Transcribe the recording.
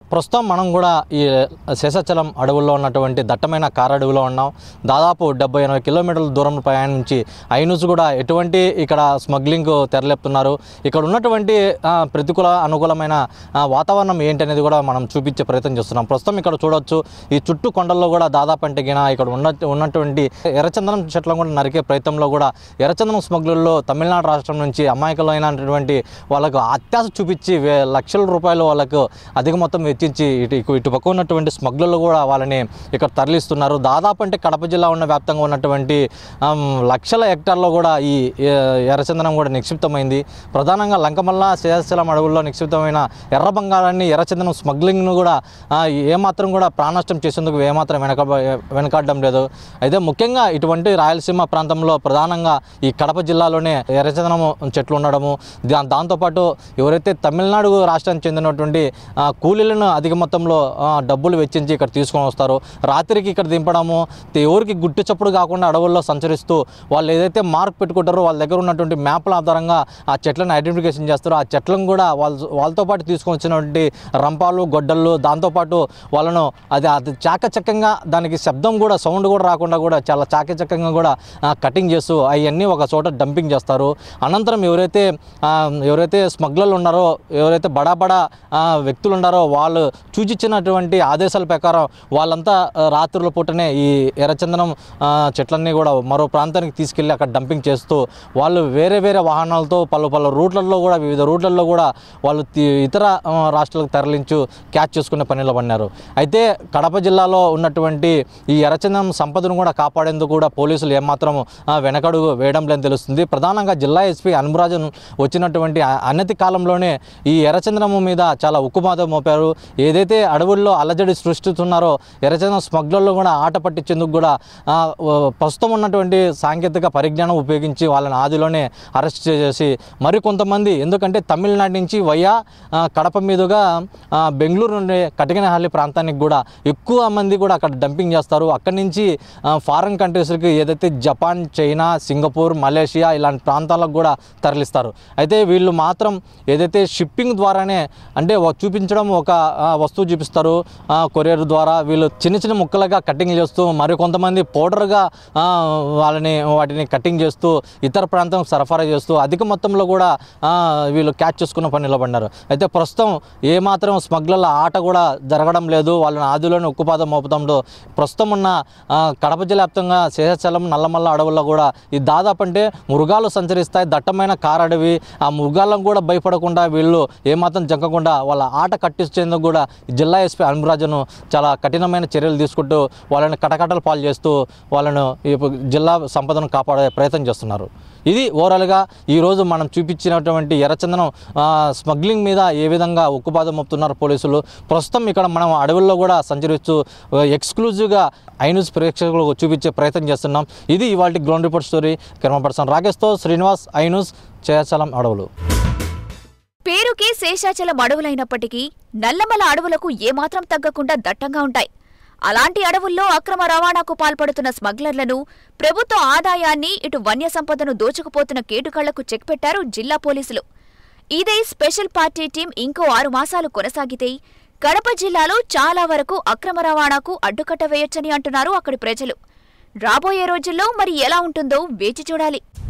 ప్రస్తుతం మనం కూడా ఈ శేషాచలం అడవుల్లో ఉన్నటువంటి దట్టమైన కార్ అడవిలో ఉన్నాం దాదాపు డెబ్బై ఎనభై కిలోమీటర్ల దూరం ప్రయాణించి ఐనూస్ కూడా ఎటువంటి ఇక్కడ స్మగ్లింగ్ తెరలేపుతున్నారు ఇక్కడ ఉన్నటువంటి ఆ, ప్రతికూల అనుకూలమైన ఆ, వాతావరణం ఏంటనేది కూడా మనం చూపించే ప్రయత్నం చేస్తున్నాం ప్రస్తుతం ఇక్కడ చూడొచ్చు ఈ చుట్టూ కొండల్లో కూడా దాదాపు అంటే గిన ఇక్కడ ఉన్న ఉన్నటువంటి ఎర్రచందనం చెట్లను కూడా నరికే ప్రయత్నంలో కూడా ఎర్రచందనం స్మగ్లర్లో తమిళనాడు రాష్ట్రం నుంచి అమాయకులైనటువంటి వాళ్ళకు అత్యాశ చూపించి వే లక్షల రూపాయలు వాళ్ళకు అధిక మొత్తం వెచ్చించి ఇటు ఇటు- ఇటు పక్క ఉన్నటువంటి స్మగ్లర్లు కూడా వాళ్ళని ఇక్కడ తరలిస్తున్నారు దాదాపు అంటే కడప జిల్లా ఉన్న వ్యాప్తంగా ఉన్నటువంటి ఆమ్, లక్షల హెక్టార్లో కూడా ఈ ఏ, ఎర్రచందనం కూడా నిక్షిప్తమైంది ప్రధానంగా లంకమల్ల శేషాచలం అడవుల్లో నిక్షిప్తమైన ఎర్ర బంగారాన్ని ఎర్రచందనం స్మగ్లింగ్ను కూడా ఆ, ఏమాత్రం కూడా ప్రాణనష్టం చేసేందుకు ఏమాత్రం వెనక వెనకాడడం లేదు అయితే ముఖ్యంగా ఇటువంటి రాయలసీమ ప్రాంతంలో ప్రధానంగా ఈ కడప జిల్లాలోనే ఎర్రచందనం చెట్లు ఉండడము దా దాంతోపాటు ఎవరైతే తమిళనాడు రాష్ట్రానికి చెందినటువంటి ఆ, కూలీలను అధిక మొత్తంలో ఆ, డబ్బులు వెచ్చించి ఇక్కడ తీసుకొని వస్తారు రాత్రికి ఇక్కడ దింపడము తే- ఎవరికి గుట్టు చప్పుడు కాకుండా అడవుల్లో సంచరిస్తూ వాళ్ళు ఏదైతే మార్క్ పెట్టుకుంటారో వాళ్ళ దగ్గర ఉన్నటువంటి మ్యాప్ల ఆధారంగా ఆ చెట్లను ఐడెంటిఫికేషన్ చేస్తారో ఆ చెట్లను కూడా వాళ్ళ వాళ్ళతో పాటు తీసుకొని వచ్చినటువంటి రంపాలు గొడ్డళ్ళు దాంతోపాటు వాళ్ళను అది అది చాకచక్యంగా దానికి శబ్దం కూడా సౌండ్ కూడా రాకుండా కూడా చాలా చాకచక్యంగా కూడా ఆ, కటింగ్ చేస్తూ అవన్నీ ఒక చోట డంపింగ్ చేస్తారు అనంతరం ఎవరైతే ఆ, ఎవరైతే స్మగ్లర్లు ఉన్నారో ఎవరైతే బడా బడా ఆ, వ్యక్తులు ఉన్నారో వాళ్ళు సూచించినటువంటి ఆదేశాల ప్రకారం వాళ్ళంతా ఆ, రాత్రుల పూటనే ఈ ఎర్రచందనం ఆ, చెట్లన్నీ కూడా మరో ప్రాంతానికి తీసుకెళ్ళి అక్కడ డంపింగ్ చేస్తూ వాళ్ళు వేరే వేరే వాహనాలతో పలు పలు రూట్లలో కూడా వివిధ రూట్లలో కూడా వాళ్ళు తి- ఇతర ఆ, రాష్ట్రాలకు తరలించు క్యాచ్ చేసుకునే పనిలో పడినారు అయితే కడప జిల్లాలో ఉన్నటువంటి ఈ ఎర్రచందనం సంపదను కూడా కాపాడేందుకు కూడా పోలీసులు ఏమాత్రం ఆ, వెనకడుగు వేయడం లేదని తెలుస్తుంది ప్రధానంగా జిల్లా ఎస్పీ అనురాజన్ వచ్చినటువంటి అ- అనతి కాలంలోనే ఈ ఎర్రచందనము మీద చాలా ఉక్కుమాత మోపారు ఏదైతే అడవుల్లో అలజడి సృష్టిస్తున్నారో ఎర్రచందనం స్మగ్లర్లు కూడా ఆట పట్టించేందుకు కూడా ఆ, ఓ- ప్రస్తుతం ఉన్నటువంటి సాంకేతిక పరిజ్ఞానం ఉపయోగించి వాళ్ళని ఆదిలోనే అరెస్ట్ చేసి మరి కొంతమంది ఎందుకంటే తమిళనాడు నుంచి వయ్యా ఆ, కడప మీదుగా ఆ, బెంగళూరు నుండి కటికనహల్లి ప్రాంతానికి కూడా ఎక్కువ మంది కూడా అక్కడ డంపింగ్ చేస్తారు అక్కడి నుంచి ఆ, ఫారిన్ కంట్రీస్కి ఏదైతే జపాన్ చైనా సింగపూర్ మలేషియా ఇలాంటి ప్రాంతాలకు కూడా తరలిస్తారు అయితే వీళ్ళు మాత్రం ఏదైతే షిప్పింగ్ ద్వారానే అంటే వ- చూపించడం ఒక ఆ, వస్తువు చూపిస్తారు ఆ, కొరియర్ ద్వారా వీళ్ళు చిన్న చిన్న ముక్కలుగా కటింగ్ చేస్తూ మరి కొంతమంది పౌడర్గా ఆ, వాళ్ళని వాటిని కటింగ్ చేస్తూ ఇతర ప్రాంతం సరఫరా చేస్తూ అధిక మొత్తంలో కూడా ఆ, వీళ్ళు క్యాచ్ చేసుకున్న పని నిలబడినారు అయితే ప్రస్తుతం ఏమాత్రం స్మగ్లర్ల ఆట కూడా జరగడం లేదు వాళ్ళని ఆదిలోనే ఉక్కుపాదం మోపుతంలో ప్రస్తుతం ఉన్న ఆ, కడప జిల్లా వ్యాప్తంగా శేషాచలం నల్లమల్ల అడవుల్లో కూడా ఈ దాదాపు అంటే మృగాలు సంచరిస్తాయి దట్టమైన కార్ అడవి ఆ మృగాలను కూడా భయపడకుండా వీళ్ళు ఏమాత్రం జంకకుండా వాళ్ళ ఆట కట్టించేందుకు కూడా ఈ జిల్లా ఎస్పీ అనురాజను చాలా కఠినమైన చర్యలు తీసుకుంటూ వాళ్ళని కటకటలు పాలు చేస్తూ వాళ్ళను ఈ జిల్లా సంపదను కాపాడే ప్రయత్నం చేస్తున్నారు ఇది ఓవరాల్గా ఈరోజు మనం చూపించినటువంటి ఎర్రచందనం ఆ, స్మగ్లింగ్ మీద ఏ విధంగా ఉక్కుపాదం మోపుతున్నారు పోలీసులు ప్రస్తుతం ఇక్కడ మనం అడవుల్లో కూడా సంచరిస్తూ ఆ, ఎక్స్క్లూజివ్గా ఐన్యూస్ ప్రేక్షకులకు చూపించే ప్రయత్నం చేస్తున్నాం ఇది ఇవాళ ground report story camera person రాకేష్తో శ్రీనివాస్ ఐన్యూస్ చేయాచలం అడవులు పేరుకే శేషాచలం అడవులైనప్పటికీ నల్లమల అడవులకు ఏమాత్రం తగ్గకుండా దట్టంగా ఉంటాయి అలాంటి అడవుల్లో అక్రమ రవాణాకు పాల్పడుతున్న స్మగ్లర్లను ప్రభుత్వ ఆదాయాన్ని ఇటు వన్య సంపదను దోచుకుపోతున్న కేటుకళ్లకు చెక్ పెట్టారు జిల్లా పోలీసులు ఇదే స్పెషల్ పార్టీ టీం ఇంకో ఆరు మాసాలు కొనసాగితే కడప జిల్లాలో చాలా వరకు అక్రమ రవాణాకు అడ్డుకట్ట వేయొచ్చని అంటున్నారు అక్కడి ప్రజలు రాబోయే రోజుల్లో మరి ఎలా ఉంటుందో వేచి చూడాలి